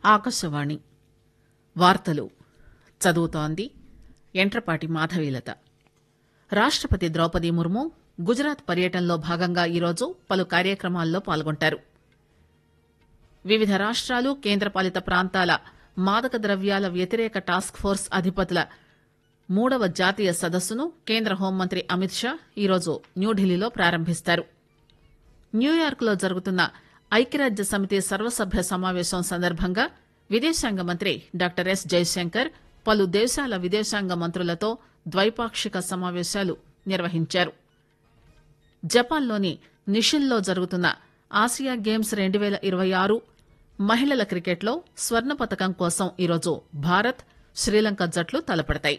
ఆకాశవాణి వార్తలు చదువుతోంది ఎంట్రపాటి మాధవీలత రాష్టపతి ద్రౌపది ముర్ము గుజరాత్ పర్యటనలో భాగంగా ఈరోజు పలు కార్యక్రమాల్లో పాల్గొంటారు వివిధ రాష్టాలు కేంద్రపాలిత ప్రాంతాల మాదక ద్రవ్యాల వ్యతిరేక టాస్క్ ఫోర్స్ అధిపతుల మూడవ జాతీయ సదస్సును కేంద్ర హోంమంత్రి అమిత్ షా ఈరోజు న్యూఢిల్లీలో ప్రారంభిస్తారు న్యూయార్క్ లో జరుగుతున్న ఐక్యరాజ్య సమితి సర్వసభ్య సమావేశం సందర్భంగా విదేశాంగ మంత్రి డాక్టర్ ఎస్ జైశంకర్ పలు దేశాల విదేశాంగ మంత్రులతో ద్వైపాక్షిక సమావేశాలు నిర్వహించారు జపాన్లోని నిషిన్లో జరుగుతున్న ఆసియా గేమ్స్ రెండు పేల ఇరవై ఆరు మహిళల క్రికెట్లో స్వర్ణ పతకం కోసం ఈరోజు భారత్ శ్రీలంక జట్లు తలపడతాయి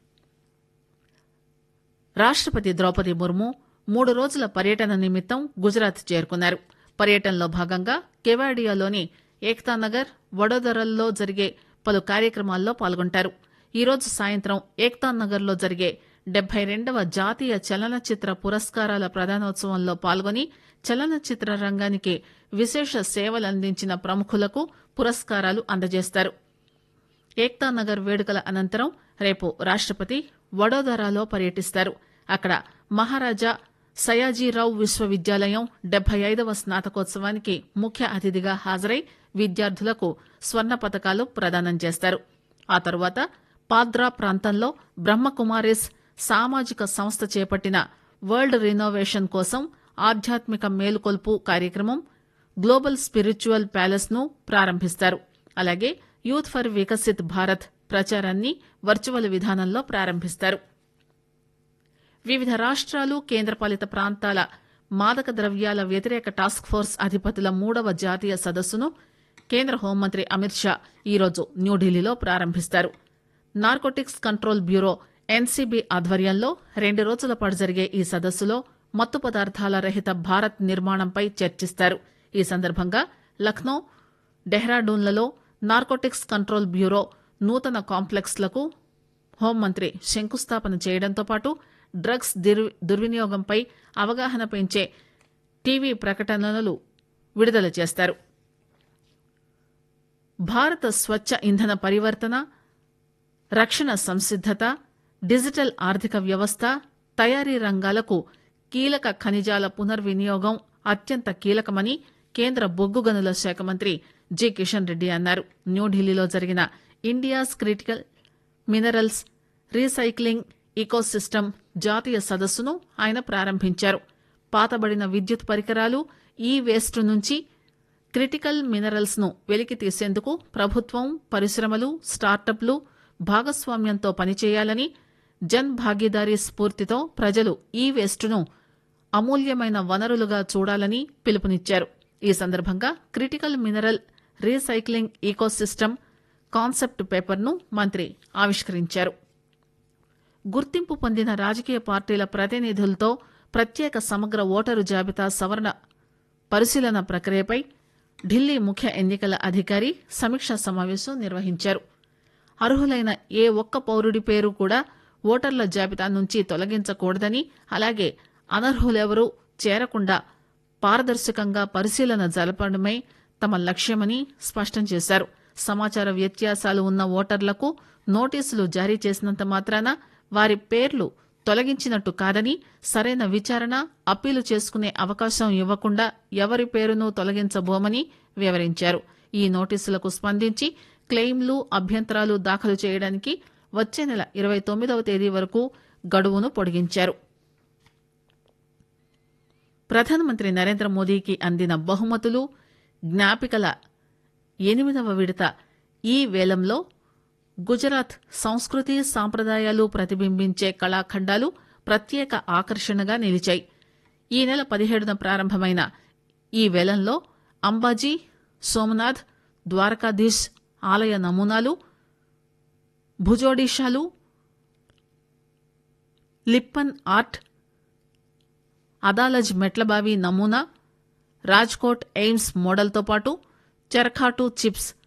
రాష్టపతి ద్రౌపది ముర్ము మూడు రోజుల పర్యటన నిమిత్తం గుజరాత్ చేరుకున్నారు పర్యటనలో భాగంగా కెవాడియాలోని ఏక్తానగర్ వడోదరల్లో జరిగే పలు కార్యక్రమాల్లో పాల్గొంటారు ఈరోజు సాయంత్రం ఏక్తానగర్ లో జరిగే డెబ్బై రెండవ జాతీయ చలనచిత్ర పురస్కారాల ప్రదానోత్సవంలో పాల్గొని చలనచిత్ర రంగానికి విశేష సేవలందించిన ప్రముఖులకు పురస్కారాలు అందజేస్తారు ఏక్తానగర్ వేడుకల అనంతరం రేపు రాష్టపతి వడోదరాలో పర్యటిస్తారు అక్కడ మహారాజా సయాజీరావు విశ్వవిద్యాలయం డెబ్బై ఐదవ స్నాతకోత్సవానికి ముఖ్య అతిథిగా హాజరై విద్యార్థులకు స్వర్ణ పతకాలు ప్రదానం చేస్తారు ఆ తరువాత పాద్రా ప్రాంతంలో బ్రహ్మకుమారిస్ సామాజిక సంస్థ చేపట్టిన వరల్డ్ రినోవేషన్ కోసం ఆధ్యాత్మిక మేలుకొల్పు కార్యక్రమం గ్లోబల్ స్పిరిచువల్ ప్యాలెస్ ను ప్రారంభిస్తారు అలాగే యూత్ ఫర్ వికసిత్ భారత్ ప్రచారాన్ని వర్చువల్ విధానంలో ప్రారంభిస్తారు వివిధ రాష్టాలు కేంద్రపాలిత ప్రాంతాల మాదక ద్రవ్యాల వ్యతిరేక టాస్క్ ఫోర్స్ అధిపతుల మూడవ జాతీయ సదస్సును కేంద్ర హోంమంత్రి అమిత్ షా ఈరోజు న్యూఢిల్లీలో ప్రారంభిస్తారు నార్కోటిక్స్ కంట్రోల్ బ్యూరో ఎన్సీబీ ఆధ్వర్యంలో రెండు రోజుల పాటు జరిగే ఈ సదస్సులో మత్తు పదార్థాల రహిత భారత్ నిర్మాణంపై చర్చిస్తారు ఈ సందర్భంగా లక్నో డెహ్రాడూన్లలో నార్కోటిక్స్ కంట్రోల్ బ్యూరో నూతన కాంప్లెక్స్లకు హోంమంత్రి శంకుస్థాపన చేయడంతో పాటు డ్రగ్స్ దుర్వినియోగంపై అవగాహన పెంచే టీవీ ప్రకటనలు విడుదల చేస్తారు భారత స్వచ్ఛ ఇంధన పరివర్తన రక్షణ సంసిద్దత డిజిటల్ ఆర్థిక వ్యవస్థ తయారీ రంగాలకు కీలక ఖనిజాల పునర్వినియోగం అత్యంత కీలకమని కేంద్ర బొగ్గు గనుల శాఖ మంత్రి జి కిషన్ రెడ్డి అన్నారు న్యూఢిల్లీలో జరిగిన India's critical minerals recycling ecosystem జాతీయ సదస్సును ఆయన ప్రారంభించారు పాతబడిన విద్యుత్ పరికరాలు ఈ వేస్ట్ నుంచి క్రిటికల్ మినరల్స్ ను వెలికి తీసేందుకు ప్రభుత్వం పరిశ్రమలు స్టార్టప్లు భాగస్వామ్యంతో పనిచేయాలని జన్ భాగీదారీ స్ఫూర్తితో ప్రజలు ఈ వేస్టును అమూల్యమైన వనరులుగా చూడాలని పిలుపునిచ్చారు ఈ సందర్భంగా critical mineral recycling ecosystem concept పేపర్ను మంత్రి ఆవిష్కరించారు గుర్తింపు పొందిన రాజకీయ పార్టీల ప్రతినిధులతో ప్రత్యేక సమగ్ర ఓటరు జాబితా సవరణ పరిశీలన ప్రక్రియపై ఢిల్లీ ముఖ్య ఎన్నికల అధికారి సమీక్షా సమావేశం నిర్వహించారు అర్హులైన ఏ ఒక్క పౌరుడి పేరు కూడా ఓటర్ల జాబితా నుంచి తొలగించకూడదని అలాగే అనర్హులెవరూ చేరకుండా పారదర్శకంగా పరిశీలన జరపడమే తమ లక్ష్యమని స్పష్టం చేశారు సమాచార వ్యత్యాసాలు ఉన్న ఓటర్లకు నోటీసులు జారీ చేసినంత మాత్రాన వారి పేర్లు తొలగించినట్టు కాదని సరైన విచారణ అప్పీలు చేసుకునే అవకాశం ఇవ్వకుండా ఎవరి పేరును తొలగించబోమని వివరించారు ఈ నోటీసులకు స్పందించి క్లెయిమ్లు అభ్యంతరాలు దాఖలు చేయడానికి వచ్చే నెల ఇరవై తొమ్మిదవ తేదీ వరకు గడువును పొడిగించారు ప్రధానమంత్రి నరేంద్ర మోదీకి అందిన బహుమతులు జ్ఞాపికల ఎనిమిదవ విడత ఈ వేలంలో గుజరాత్ సంస్కృతి సాంప్రదాయాలు ప్రతిబింబించే కళాఖండాలు ప్రత్యేక ఆకర్షణగా నిలిచాయి ఈ నెల పదిహేడున ప్రారంభమైన ఈ వేలంలో అంబాజీ సోమనాథ్ ద్వారకాధీశ్ ఆలయ నమూనాలు భుజోడిషాలు లిప్పన్ ఆర్ట్ అదాలజ్ మెట్లబావి నమూనా రాజ్కోట్ ఎయిమ్స్ మోడల్తో పాటు చెరఖాటు చిప్స్